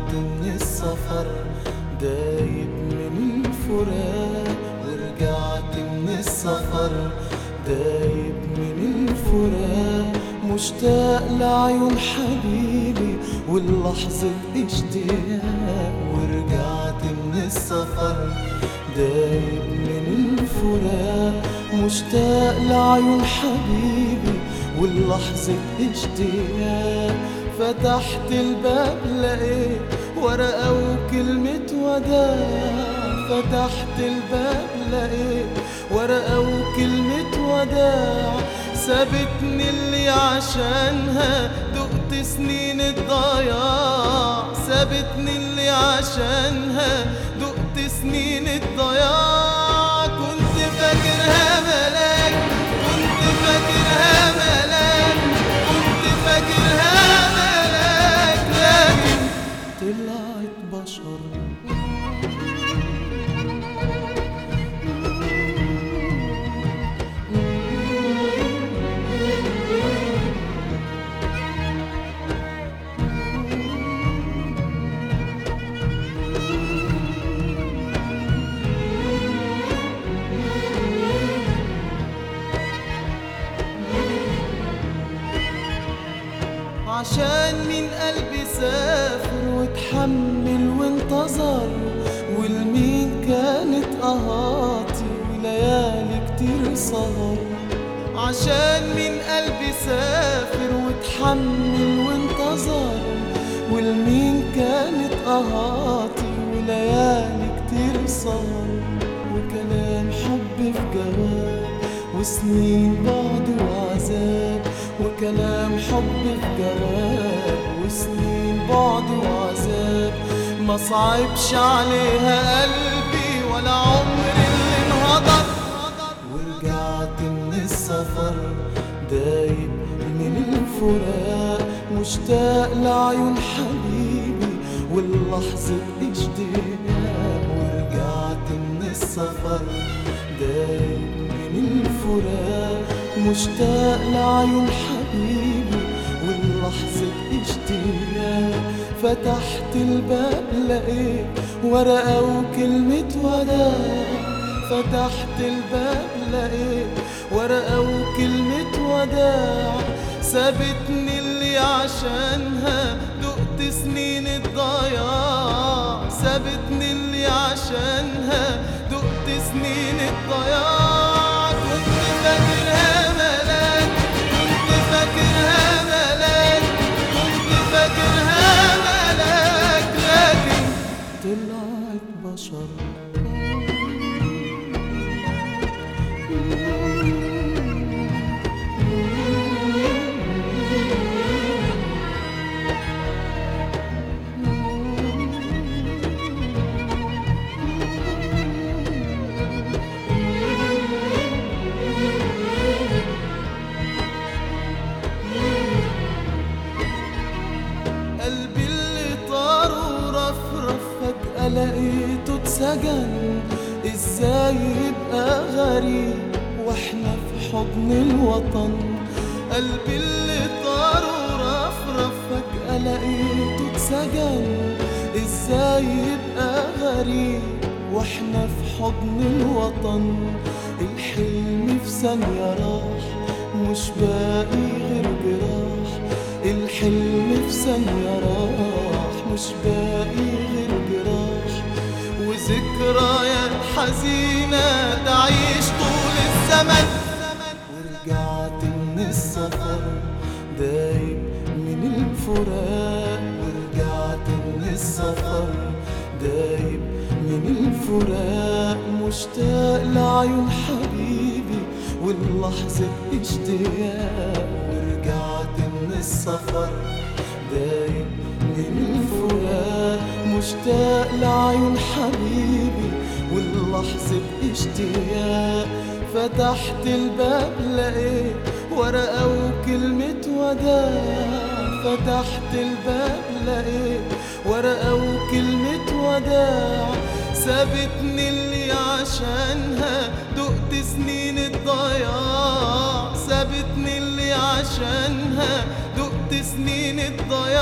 ورجعت من السفر دايب من الفراق ورجعت من السفر دايب من الفراق مشتاق لعيون حبيبي واللحظة اشتياق ورجعت من السفر دايب من الفراق مشتاق لعيون حبيبي واللحظة اشتياق فتحت الباب لقيت ورقة وكلمة وداع فتحت الباب لقيت ورقة وكلمة وداع سابتني اللي عشانها دقت سنين الضياع سابتني اللي عشانها دقت سنين الضياع كنت فاكرها ملاك كنت فاكرها ملاك كنت فاكرها ملاك لكن طلعت بشر عشان من قلبي سافر وتحمل وانتظر والمين كانت قهاتي وليالي كتير سهر عشان من قلبي سافر وتحمل وانتظر والمين كانت قهاتي وليالي كتير سهر وكلام حب في جواب وسنين بعد وعذاب وكلام حب في جواب وسنين بعد وعذاب ما صعبش عليها قلبي ولا عمري اللي انهضر ورجعت من السفر دايب من الفراق مشتاق لعيون حبيبي واللحظة اشتياق ورجعت من السفر دايب من الفراق مشتاق لعيون حبيبي واللحظة اشتياق فتحت الباب لقيت ورقة وكلمة وداع فتحت الباب لقيت ورقة وكلمة وداع سابتني اللي عشانها دقت سنين الضياع سابتني اللي عشانها دقت سنين الضياع كنت فاكرها ملاك كنت فاكرها ملاك كنت فاكرها ملاك لكن طلعت بشر قلبي اللي طار ورفرف فجأة لقيته اتسجن ازاي يبقى غريب واحنا في حضن الوطن قلبي اللي طار ورفرف فجأة لقيته اتسجن ازاي يبقى غريب واحنا في حضن الوطن الحلم في ثانية راح مش باقي غير جراح الحلم في ثانية راح مش باقي غير جراح وذكريات حزينة تعيش طول الزمن ورجعت من السفر دايب من الفراق ورجعت من السفر دايب من الفراق مشتاق لعيون حبيبي واللحظة اشتياق ورجعت من السفر دايب من الفراق مشتاق لعيون حبيبي واللحظة اشتياق فتحت الباب لقيت ورقة وكلمة وداع فتحت الباب لقيت ورقة وكلمة وداع سابتني اللي عشانها دقت سنين الضياع سابتني اللي عشانها دقت سنين الضياع